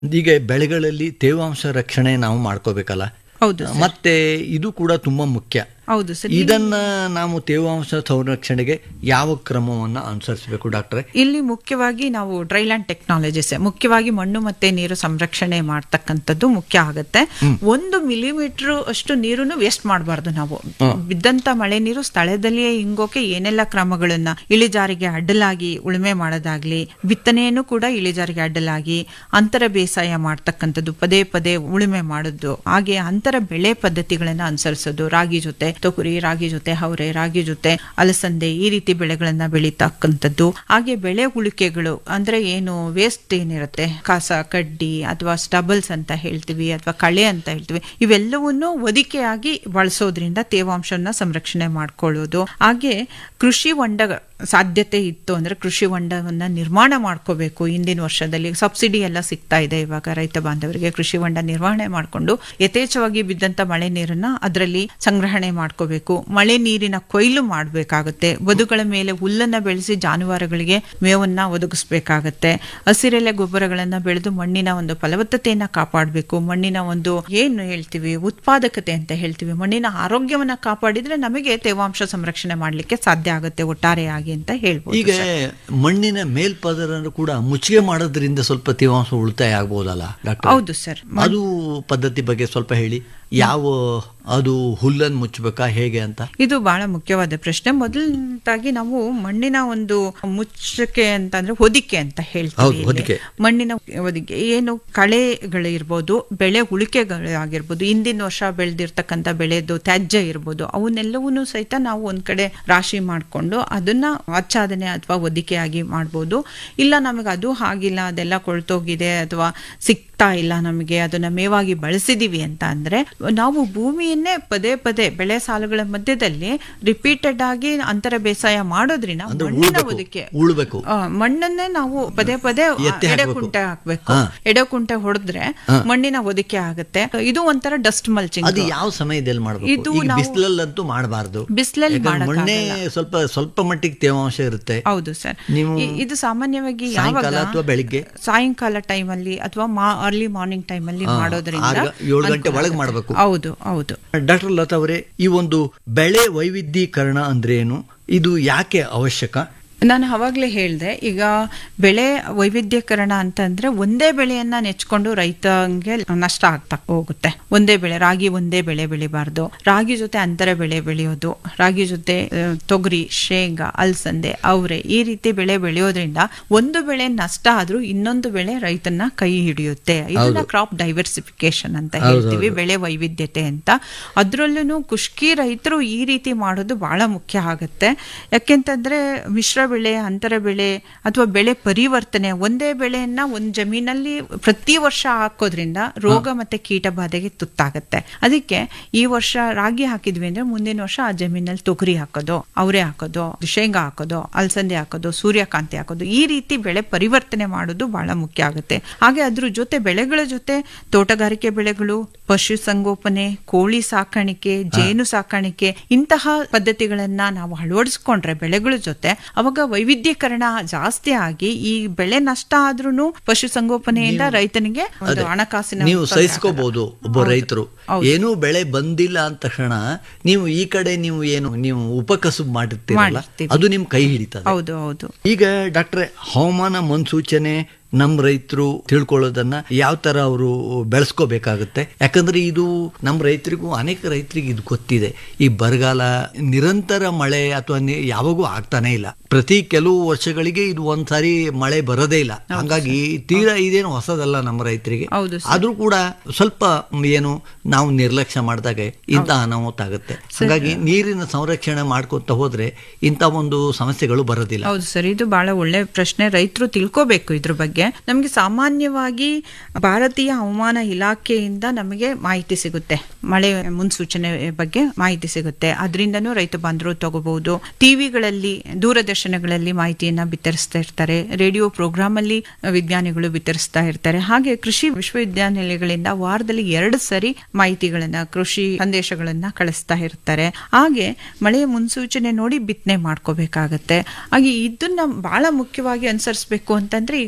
ಈಗ ಬೆಳೆಗಳಲ್ಲಿ ತೇವಾಂಶ ರಕ್ಷಣೆ ನಾವು ಮಾಡ್ಕೋಬೇಕಲ್ಲ ಹೌದು ಸರ್. ಮತ್ತೆ ಇದು ಕೂಡ ತುಂಬಾ ಮುಖ್ಯ ಹೌದು ಸರ್ ಇದನ್ನ ನಾವು ತೇವಾಂಶ ಸಂರಕ್ಷಣೆಗೆ ಯಾವ ಕ್ರಮವನ್ನ ಅನುಸರಿಸಬೇಕು ಡಾಕ್ಟ್ರೆ ಇಲ್ಲಿ ಮುಖ್ಯವಾಗಿ ನಾವು ಡ್ರೈಲ್ಯಾಂಡ್ ಟೆಕ್ನಾಲಜೀಸ್ ಮುಖ್ಯವಾಗಿ ಮಣ್ಣು ಮತ್ತೆ ನೀರು ಸಂರಕ್ಷಣೆ ಮಾಡ್ತಕ್ಕಂಥದ್ದು ಮುಖ್ಯ ಆಗುತ್ತೆ ಒಂದು ಮಿಲಿಮೀಟರ್ ಅಷ್ಟು ನೀರನ್ನು ವೇಸ್ಟ್ ಮಾಡಬಾರ್ದು ನಾವು ಬಿದ್ದಂತ ಮಳೆ ನೀರು ಸ್ಥಳದಲ್ಲಿಯೇ ಹಿಂಗೋಕೆ ಏನೆಲ್ಲ ಕ್ರಮಗಳನ್ನ ಇಳಿಜಾರಿಗೆ ಅಡ್ಡಲಾಗಿ ಉಳುಮೆ ಮಾಡೋದಾಗ್ಲಿ ಬಿತ್ತನೆಯನ್ನು ಕೂಡ ಇಳಿಜಾರಿಗೆ ಅಡ್ಡಲಾಗಿ ಅಂತರ ಬೇಸಾಯ ಮಾಡ್ತಕ್ಕಂಥದ್ದು ಪದೇ ಪದೇ ಉಳುಮೆ ಮಾಡೋದು ಹಾಗೆ ಅಂತರ ಬೆಳೆ ಪದ್ಧತಿಗಳನ್ನ ಅನುಸರಿಸೋದು ರಾಗಿ ಜೊತೆ ತೊಗರಿ ರಾಗಿ ಜೊತೆ ಹವರೆ ರಾಗಿ ಜೊತೆ ಅಲಸಂದೆ ಈ ರೀತಿ ಬೆಳೆಗಳನ್ನ ಬೆಳೀತಕ್ಕಂಥದ್ದು ಹಾಗೆ ಬೆಳೆ ಉಳಿಕೆಗಳು ಅಂದ್ರೆ ಏನು ವೇಸ್ಟ್ ಏನಿರುತ್ತೆ ಕಸ ಕಡ್ಡಿ ಅಥವಾ ಸ್ಟಬಲ್ಸ್ ಅಂತ ಹೇಳ್ತೀವಿ ಅಥವಾ ಕಳೆ ಅಂತ ಹೇಳ್ತೀವಿ ಇವೆಲ್ಲವನ್ನು ಒದಿಕೆಯಾಗಿ ಬಳಸೋದ್ರಿಂದ ತೇವಾಂಶವನ್ನ ಸಂರಕ್ಷಣೆ ಮಾಡ್ಕೊಳ್ಳೋದು ಹಾಗೆ ಕೃಷಿ ಹೊಂಡ ಸಾಧ್ಯತೆ ಇತ್ತು ಅಂದ್ರೆ ಕೃಷಿ ಹೊಂಡವನ್ನ ನಿರ್ಮಾಣ ಮಾಡ್ಕೋಬೇಕು ಇಂದಿನ ವರ್ಷದಲ್ಲಿ ಸಬ್ಸಿಡಿ ಎಲ್ಲ ಸಿಗ್ತಾ ಇದೆ ಇವಾಗ ರೈತ ಬಾಂಧವರಿಗೆ ಕೃಷಿ ಹೊಂಡ ನಿರ್ವಹಣೆ ಮಾಡಿಕೊಂಡು ಯಥೇಚ್ಛವಾಗಿ ಬಿದ್ದಂತ ಮಳೆ ನೀರನ್ನ ಅದರಲ್ಲಿ ಸಂಗ್ರಹಣೆ ಮಾಡ್ಕೋಬೇಕು ಮಳೆ ನೀರಿನ ಕೊಯ್ಲು ಮಾಡಬೇಕಾಗುತ್ತೆ ಬದುಗಳ ಮೇಲೆ ಹುಲ್ಲನ್ನ ಬೆಳೆಸಿ ಜಾನುವಾರುಗಳಿಗೆ ಮೇವನ್ನ ಒದಗಿಸ್ಬೇಕಾಗತ್ತೆ ಹಸಿರೆಲೆ ಗೊಬ್ಬರಗಳನ್ನ ಬೆಳೆದು ಮಣ್ಣಿನ ಒಂದು ಫಲವತ್ತತೆಯನ್ನ ಕಾಪಾಡಬೇಕು ಮಣ್ಣಿನ ಒಂದು ಏನು ಹೇಳ್ತೀವಿ ಉತ್ಪಾದಕತೆ ಅಂತ ಹೇಳ್ತೀವಿ ಮಣ್ಣಿನ ಆರೋಗ್ಯವನ್ನ ಕಾಪಾಡಿದ್ರೆ ನಮಗೆ ತೇವಾಂಶ ಸಂರಕ್ಷಣೆ ಮಾಡ್ಲಿಕ್ಕೆ ಸಾಧ್ಯ ಆಗುತ್ತೆ ಒಟ್ಟಾರೆಯಾಗಿ ಅಂತ ಹೇಳ್ಬೋದು ಈಗ ಮಣ್ಣಿನ ಮೇಲ್ಪದರ ಕೂಡ ಮುಚ್ಚಿಗೆ ಮಾಡೋದ್ರಿಂದ ಸ್ವಲ್ಪ ತೇವಾಂಶ ಉಳಿತಾಯ ಆಗ್ಬೋದಲ್ಲ ಡಾಕ್ಟರ್ ಹೌದು ಸರ್ ಅದು ಪದ್ಧತಿ ಬಗ್ಗೆ ಸ್ವಲ್ಪ ಹೇಳಿ ಯಾವ ಅದು ಹುಲ್ಲನ್ನು ಮುಚ್ಚಬೇಕಾ ಹೇಗೆ ಅಂತ ಇದು ಬಹಳ ಮುಖ್ಯವಾದ ಪ್ರಶ್ನೆ ಮೊದಲನೇದಾಗಿ ನಾವು ಮಣ್ಣಿನ ಒಂದು ಮುಚ್ಚಕೆ ಅಂತ ಅಂದ್ರೆ ಹೊದಿಕೆ ಅಂತ ಹೇಳ್ತೀವಿ ಹೌದು, ಇಲ್ಲಿ. ಹೊದಿಕೆ. ಮಣ್ಣಿನ ಹೊದಿಕೆ ಏನು ಕಳೆಗಳಿರ್ಬೋದು ಬೆಳೆ ಉಳಿಕೆಗಳಾಗಿರ್ಬೋದು ಹಿಂದಿನ ವರ್ಷ ಬೆಳೆದಿರ್ತಕ್ಕಂಥ ಬೆಳೆದು ತ್ಯಾಜ್ಯ ಇರ್ಬೋದು ಅವನ್ನೆಲ್ಲವನ್ನೂ ಸಹಿತ ನಾವು ಒಂದ್ ಕಡೆ ರಾಶಿ ಮಾಡಿಕೊಂಡು ಅದನ್ನ ಆಚ್ಛಾದನೆ ಅಥವಾ ಹೊದಿಕೆಯಾಗಿ ಮಾಡ್ಬೋದು ಇಲ್ಲ ನಮಗೆ ಅದು ಆಗಿಲ್ಲ ಅದೆಲ್ಲ ಕೊಳ್ತೋಗಿದೆ ಅಥವಾ ಸಿಗ್ತಾ ಇಲ್ಲ ನಮಗೆ ಅದನ್ನ ಮೇವಾಗಿ ಬಳಸಿದೀವಿ ಅಂತ ಅಂದ್ರೆ ನಾವು ಭೂಮಿಯನ್ನೇ ಪದೇ ಪದೇ ಬೆಳೆ ಸಾಲುಗಳ ಮಧ್ಯದಲ್ಲಿ ರಿಪೀಟೆಡ್ ಆಗಿ ಅಂತರ ಬೇಸಾಯ ಮಾಡೋದ್ರಿಂದ ಅಂದ್ರೆ ಮಣ್ಣಿನ ಉಳ್ಬೇಕು, ಹೊದಿಕೆ ಉಳ್ಬೇಕು. ಆ, ಮಣ್ಣನ್ನೇ ನಾವು ಪದೇ ಪದೇ ಎತ್ತಿ ಹಾಕ್ಬೇಕು. ಎಡೆಕುಂಟೆ ಹಾಕ್ಬೇಕು ಹಾ. ಎಡೆಕುಂಟೆ ಹೊಡೆದ್ರೆ ಮಣ್ಣಿನ ಹೊದಿಕೆ ಆಗುತ್ತೆ ಇದು ಒಂಥರ ಡಸ್ಟ್ ಮಲ್ಚಿಂಗ್ ಅದು ಯಾವ ಸಮಯದಲ್ಲಿ ಮಾಡಬೇಕು ಇದು ಈಗ ನಾವು- ಬಿಸಿಲಲ್ಲಂತೂ ಮಾಡಬಾರ್ದು ಬಿಸಿಲಲ್ಲಿ ಮಣ್ಣೆ ಸ್ವಲ್ಪ ಸ್ವಲ್ಪ ಮಟ್ಟಿಗೆ ತೇವಾಂಶ ಇರುತ್ತೆ ಹೌದು ಸರ್ ನೀವು ಇ- ಇದು ಸಾಮಾನ್ಯವಾಗಿ ಸಾಯಂಕಾಲ ಯಾವಾಗ ಅಥವಾ ಬೆಳಿಗ್ಗೆ ಸಾಯಂಕಾಲ ಟೈಮಲ್ಲಿ ಅಥವಾ ಅರ್ಲಿ ಮಾರ್ನಿಂಗ್ ಟೈಮಲ್ಲಿ ಹಾ, ಮಾಡೋದ್ರಿಂದ ಆರು ಗ- ಏಳು ಗಂಟೆ ಅನುಕೂಲ ಒಳಗೆ ಆಗುತ್ತೆ. ಮಾಡ್ಬೇಕು. ಹೌದು ಹೌದು ಡಾಕ್ಟರ್ ಲತಾ ಅವರೇ ಈ ಒಂದು ಬೆಳೆ ವೈವಿಧ್ಯೀಕರಣ ಅಂದ್ರೆ ಏನು ಇದು ಯಾಕೆ ಅವಶ್ಯಕ ನಾನು ಅವಾಗಲೇ ಹೇಳಿದೆ ಈಗ ಬೆಳೆ ವೈವಿಧ್ಯಕರಣ ಅಂತಂದ್ರೆ ಒಂದೇ ಬೆಳೆಯನ್ನ ನೆಚ್ಕೊಂಡು ರೈತಂಗೆ ನಷ್ಟ ಆಗ್ತಾ ಹೋಗುತ್ತೆ ಒಂದೇ ಬೆಳೆ ರಾಗಿ ಒಂದೇ ಬೆಳೆ ಬೆಳಿಬಾರ್ದು ರಾಗಿ ಜೊತೆ ಅಂತರ ಬೆಳೆ ಬೆಳೆಯೋದು ರಾಗಿ ಜೊತೆ ಆ, ತೊಗರಿ ಶೇಂಗಾ ಅಲಸಂದೆ ಅವರೆ ಈ ರೀತಿ ಬೆಳೆ ಬೆಳೆಯೋದ್ರಿಂದ ಒಂದು ಬೆಳೆ ನಷ್ಟ ಆದ್ರೂ ಇನ್ನೊಂದು ಬೆಳೆ ರೈತನ ಕೈ ಹಿಡಿಯುತ್ತೆ ಇದನ್ನ ಕ್ರಾಪ್ ಡೈವರ್ಸಿಫಿಕೇಶನ್ ಅಂತ ಹೇಳ್ತೀವಿ ಬೆಳೆ ವೈವಿಧ್ಯತೆ ಅಂತ ಅದ್ರಲ್ಲೂ ಕುಷ್ಕಿ ರೈತರು ಈ ರೀತಿ ಮಾಡೋದು ಬಹಳ ಮುಖ್ಯ ಆಗುತ್ತೆ ಯಾಕೆಂತಂದ್ರೆ ಮಿಶ್ರ ಬೆಳೆ ಅಂತರ ಬೆಳೆ ಅಥವಾ ಬೆಳೆ ಪರಿವರ್ತನೆ ಒಂದೇ ಬೆಳೆಯನ್ನ ಒಂದ್ ಜಮೀನಲ್ಲಿ ಪ್ರತಿ ವರ್ಷ ಹಾಕೋದ್ರಿಂದ ರೋಗ ಮತ್ತೆ ಕೀಟ ಬಾಧೆಗೆ ತುತ್ತಾಗತ್ತೆ ಅದಕ್ಕೆ ಈ ವರ್ಷ ರಾಗಿ ಹಾಕಿದ್ವಿ ಅಂದ್ರೆ ಮುಂದಿನ ವರ್ಷ ಆ ಜಮೀನಲ್ಲಿ ತೊಗರಿ ಹಾಕೋದು ಅವರೆ ಹಾಕೋದು ಶೇಂಗಾ ಹಾಕೋದು ಅಲಸಂದೆ ಹಾಕೋದು ಸೂರ್ಯಕಾಂತಿ ಹಾಕೋದು ಈ ರೀತಿ ಬೆಳೆ ಪರಿವರ್ತನೆ ಮಾಡೋದು ಬಹಳ ಮುಖ್ಯ ಆಗುತ್ತೆ ಹಾಗೆ ಅದ್ರ ಜೊತೆ ಬೆಳೆಗಳ ಜೊತೆ ತೋಟಗಾರಿಕೆ ಬೆಳೆಗಳು ಪಶು ಸಂಗೋಪನೆ ಕೋಳಿ ಸಾಕಾಣಿಕೆ ಜೇನು ಸಾಕಾಣಿಕೆ ಇಂತಹ ಪದ್ಧತಿಗಳನ್ನ ನಾವು ಅಳವಡಿಸ್ಕೊಂಡ್ರೆ ಬೆಳೆಗಳ ಜೊತೆ ಅವಾಗ ವೈವಿಧ್ಯಕರಣ ಜಾಸ್ತಿ ಆಗಿ ಈ ಬೆಳೆ ನಷ್ಟ ಆದ್ರೂ ಪಶು ಸಂಗೋಪನೆಯಿಂದ ರೈತನಿಗೆ ಒಂದು ಅದೇ, ಹಣಕಾಸಿನ ನೀವು ತೊಂದ್ರೆ ಸಹಿಸ್ಕೋಬಹುದು ಆಗಲ್ಲ. ಒಬ್ಬ ಹೌದು. ರೈತರು ಹೌದು. ಏನೂ ಬೆಳೆ ಬಂದಿಲ್ಲ ಅಂದ ತಕ್ಷಣ ನೀವು ಈ ಕಡೆ ನೀವು ಏನು ನೀವು ಉಪಕಸಬು ಮಾಡಿರ್ತೀರಲ್ಲ ಮಾಡಿರ್ತೀವಿ. ಅದು ನಿಮ್ ಕೈ ಹಿಡಿತದೆ ಹೌದು ಹೌದು ಈಗ ಡಾಕ್ಟ್ರೆ ಹವಾಮಾನ ಮುನ್ಸೂಚನೆ ನಮ್ಮ ರೈತರು ತಿಳ್ಕೊಳ್ಳೋದನ್ನ ಯಾವ ತರ ಅವರು ಬೆಳೆಸ್ಕೋಬೇಕಾಗುತ್ತೆ ಯಾಕಂದ್ರೆ ಇದು ನಮ್ಮ ರೈತರಿಗೂ ಅನೇಕ ರೈತರಿಗೆ ಇದು ಗೊತ್ತಿದೆ ಈ ಬರಗಾಲ ನಿರಂತರ ಮಳೆ ಅಥವಾ ನಿ- ಯಾವಾಗೂ ಆಗ್ತಾನೆ ಇಲ್ಲ ಪ್ರತಿ ಕೆಲವು ವರ್ಷಗಳಿಗೆ ಇದು ಒಂದ್ಸಾರಿ ಮಳೆ ಬರೋದೇ ಇಲ್ಲ ಹಾಗಾಗಿ ತೀರಾ ಇದೇನು ಹೊಸದಲ್ಲ ನಮ್ಮ ರೈತರಿಗೆ ಹೌದು ಸರ್. ಆದ್ರೂ ಕೂಡ ಸ್ವಲ್ಪ ಏನು ನಾವು ನಿರ್ಲಕ್ಷ್ಯ ಮಾಡಿದಾಗ ಇಂಥ ಅನಾಹುತ ಆಗುತ್ತೆ ಹಾಗಾಗಿ ನೀರಿನ ಸಂರಕ್ಷಣೆ ಮಾಡ್ಕೊತ ಹೋದ್ರೆ ಇಂಥ ಒಂದು ಸಮಸ್ಯೆಗಳು ಬರೋದಿಲ್ಲ ಹೌದು ಸರ್ ಇದು ಬಹಳ ಒಳ್ಳೆ ಪ್ರಶ್ನೆ ರೈತರು ತಿಳ್ಕೋಬೇಕು ಇದ್ರ ಬಗ್ಗೆ ನಮಗೆ ಸಾಮಾನ್ಯವಾಗಿ ಭಾರತೀಯ ಹವಾಮಾನ ಇಲಾಖೆಯಿಂದ ನಮಗೆ ಮಾಹಿತಿ ಸಿಗುತ್ತೆ ಮಳೆ ಮುನ್ಸೂಚನೆ ಬಗ್ಗೆ ಮಾಹಿತಿ ಸಿಗುತ್ತೆ ಅದರಿಂದನೂ ರೈತ ಬಾಂಧವರು ತಗೋಬಹುದು ಟಿವಿಗಳಲ್ಲಿ ದೂರದರ್ಶನಗಳಲ್ಲಿ ಮಾಹಿತಿಯನ್ನ ಬಿತ್ತರಿಸ್ತಾ ಇರ್ತಾರೆ ರೇಡಿಯೋ ಪ್ರೋಗ್ರಾಮ್ ಅಲ್ಲಿ ವಿಜ್ಞಾನಿಗಳು ಬಿತ್ತರಿಸ್ತಾ ಇರ್ತಾರೆ ಹಾಗೆ ಕೃಷಿ ವಿಶ್ವವಿದ್ಯಾನಿಲಯಗಳಿಂದ ವಾರದಲ್ಲಿ ಎರಡು ಸರಿ ಮಾಹಿತಿಗಳನ್ನ ಕೃಷಿ ಸಂದೇಶಗಳನ್ನ ಕಳಿಸ್ತಾ ಇರ್ತಾರೆ ಹಾಗೆ ಮಳೆಯ ಮುನ್ಸೂಚನೆ ನೋಡಿ ಬಿತ್ತನೆ ಮಾಡ್ಕೋಬೇಕಾಗತ್ತೆ ಹಾಗೆ ಇದನ್ನ ಬಹಳ ಮುಖ್ಯವಾಗಿ ಅನುಸರಿಸಬೇಕು ಅಂತಂದ್ರೆ ಈಗ ಕೃಷಿ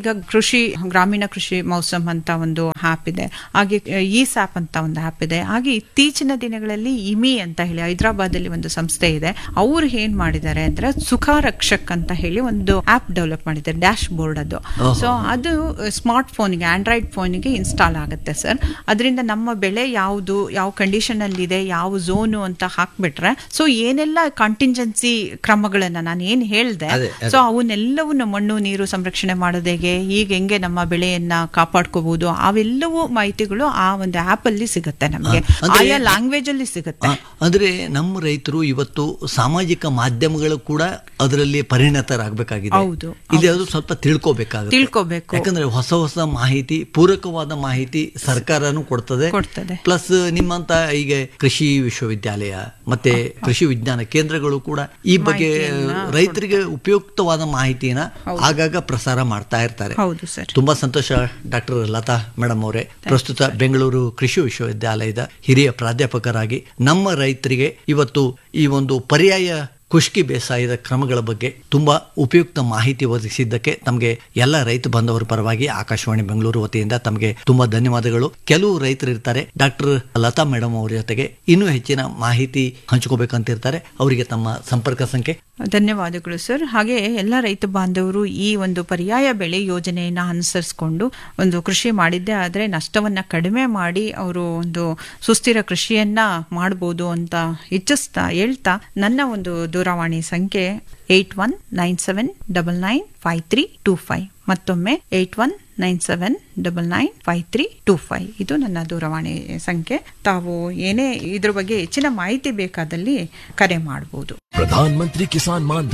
ಕೃಷಿ ಗ್ರಾಮೀಣ ಕೃಷಿ ಮೌಸಮ್ ಅಂತ ಒಂದು ಆ್ಯಪ್ ಇದೆ ಹಾಗೆ ಇ ಸ್ಯಾಪ್ ಅಂತ ಒಂದು ಆ್ಯಪ್ ಇದೆ ಹಾಗೆ ಇತ್ತೀಚಿನ ದಿನಗಳಲ್ಲಿ ಇಮಿ ಅಂತ ಹೇಳಿ ಹೈದರಾಬಾದ್ ಅಲ್ಲಿ ಒಂದು ಸಂಸ್ಥೆ ಇದೆ ಅವ್ರು ಏನ್ ಮಾಡಿದ್ದಾರೆ ಅಂದ್ರೆ ಸುಖ ರಕ್ಷಕ್ ಅಂತ ಹೇಳಿ ಒಂದು ಆ್ಯಪ್ ಡೆವಲಪ್ ಮಾಡಿದ್ದಾರೆ ಡ್ಯಾಶ್ ಬೋರ್ಡ್ ಅದು ಸೊ ಅದು ಸ್ಮಾರ್ಟ್ ಫೋನ್ಗೆ ಆಂಡ್ರಾಯ್ಡ್ ಫೋನ್ಗೆ ಇನ್ಸ್ಟಾಲ್ ಆಗುತ್ತೆ ಸರ್ ಅದರಿಂದ ನಮ್ಮ ಬೆಳೆ ಯಾವುದು ಯಾವ ಕಂಡೀಷನ್ ಅಲ್ಲಿ ಇದೆ ಯಾವ ಝೋನು ಅಂತ ಹಾಕ್ಬಿಟ್ರೆ ಸೊ ಏನೆಲ್ಲ ಕಾಂಟಿಂಜೆನ್ಸಿ ಕ್ರಮಗಳನ್ನ ನಾನು ಏನ್ ಹೇಳ್ದೆ ಅದೇ, ಅದೇ. ಸೊ ಅವನ್ನೆಲ್ಲವನ್ನು ಮಣ್ಣು ನೀರು ಸಂರಕ್ಷಣೆ ಮಾಡೋದೇಗೆ ಈಗ ಹೆಂಗೆ ನಮ್ಮ ಬೆಳೆಯನ್ನ ಕಾಪಾಡ್ಕೋಬಹುದು ಅವೆಲ್ಲವೂ ಮಾಹಿತಿಗಳು ಆ ಒಂದು ಆಪ್ ಅಲ್ಲಿ ಸಿಗುತ್ತೆ ನಮಗೆ ಆ, ಅಂದ್ರೆ- ಆಯಾ ಲ್ಯಾಂಗ್ವೇಜ್ ಅಲ್ಲಿ ಸಿಗುತ್ತೆ ಆ, ಅಂದ್ರೆ ನಮ್ಮ ರೈತರು ಇವತ್ತು ಸಾಮಾಜಿಕ ಮಾಧ್ಯಮಗಳು ಕೂಡ ಅದರಲ್ಲಿ ಪರಿಣತರಾಗಬೇಕಾಗಿದೆ ಹೌದು, ಇಲ್ಲಿ ಅದು ಸ್ವಲ್ಪ ತಿಳ್ಕೋಬೇಕಾಗುತ್ತೆ ತಿಳ್ಕೋಬೇಕು. ಯಾಕಂದ್ರೆ ಹೊಸ ಹೊಸ ಮಾಹಿತಿ ಪೂರಕವಾದ ಮಾಹಿತಿ ಸರ್ಕಾರನೂ ಕೊಡ್ತದೆ ಕೊಡ್ತದೆ. ಪ್ಲಸ್ ನಿಮ್ಮಂತ ಈಗ ಕೃಷಿ ವಿಶ್ವವಿದ್ಯಾಲಯ ಮತ್ತೆ ಕೃಷಿ ವಿಜ್ಞಾನ ಕೇಂದ್ರಗಳು ಕೂಡ ಈ ಬಗ್ಗೆ ರೈತರಿಗೆ ಉಪಯುಕ್ತವಾದ ಮಾಹಿತಿನ ಆಗಾಗ ಪ್ರಸಾರ ಮಾಡ್ತಾ ಇರ್ತಾರೆ ಹೌದು ಸರ್ ತುಂಬಾ ಸಂತೋಷ ಡಾಕ್ಟರ್ ಲತಾ ಮೇಡಮ್ ಅವರೇ ಪ್ರಸ್ತುತ ಬೆಂಗಳೂರು ಕೃಷಿ ವಿಶ್ವವಿದ್ಯಾಲಯದ ಹಿರಿಯ ಪ್ರಾಧ್ಯಾಪಕರಾಗಿ ನಮ್ಮ ರೈತರಿಗೆ ಇವತ್ತು ಈ ಒಂದು ಪರ್ಯಾಯ ಖುಷ್ಕಿ ಬೇಸಾಯದ ಕ್ರಮಗಳ ಬಗ್ಗೆ ತುಂಬಾ ಉಪಯುಕ್ತ ಮಾಹಿತಿ ಒದಗಿಸಿದ್ದಕ್ಕೆ ತಮಗೆ ಎಲ್ಲ ರೈತ ಬಾಂಧವರ ಪರವಾಗಿ ಆಕಾಶವಾಣಿ ಬೆಂಗಳೂರು ವತಿಯಿಂದ ತಮಗೆ ತುಂಬಾ ಧನ್ಯವಾದಗಳು ಕೆಲವು ರೈತರು ಇರ್ತಾರೆ ಡಾಕ್ಟರ್ ಲತಾ ಮೇಡಮ್ ಅವರ ಜೊತೆಗೆ ಇನ್ನೂ ಹೆಚ್ಚಿನ ಮಾಹಿತಿ ಹಂಚ್ಕೋಬೇಕಂತ ಇರ್ತಾರೆ ಅವರಿಗೆ ತಮ್ಮ ಸಂಪರ್ಕ ಸಂಖ್ಯೆ ಧನ್ಯವಾದಗಳು ಸರ್ ಹಾಗೆ ಎಲ್ಲ ರೈತ ಬಾಂಧವರು ಈ ಒಂದು ಪರ್ಯಾಯ ಬೆಳೆ ಯೋಜನೆಯನ್ನ ಅನುಸರಿಸಿಕೊಂಡು ಒಂದು ಕೃಷಿ ಮಾಡಿದ್ದೇ ಆದರೆ ನಷ್ಟವನ್ನ ಕಡಿಮೆ ಮಾಡಿ ಅವರು ಒಂದು ಸುಸ್ಥಿರ ಕೃಷಿಯನ್ನ ಮಾಡ್ಬೋದು ಅಂತ ಇಚ್ಛಿಸ್ತಾ ಹೇಳ್ತಾ ನನ್ನ ಒಂದು ದೂರವಾಣಿ ಸಂಖ್ಯೆ eight one nine seven double nine five three two five ಮತ್ತೊಮ್ಮೆ eight one nine seven double nine five three two five ಇದು ನನ್ನ ದೂರವಾಣಿ ಸಂಖ್ಯೆ ತಾವು ಏನೇ ಇದ್ರ ಬಗ್ಗೆ ಹೆಚ್ಚಿನ ಮಾಹಿತಿ ಬೇಕಾದಲ್ಲಿ ಕರೆ ಮಾಡಬಹುದು प्रधानमंत्री किसान मान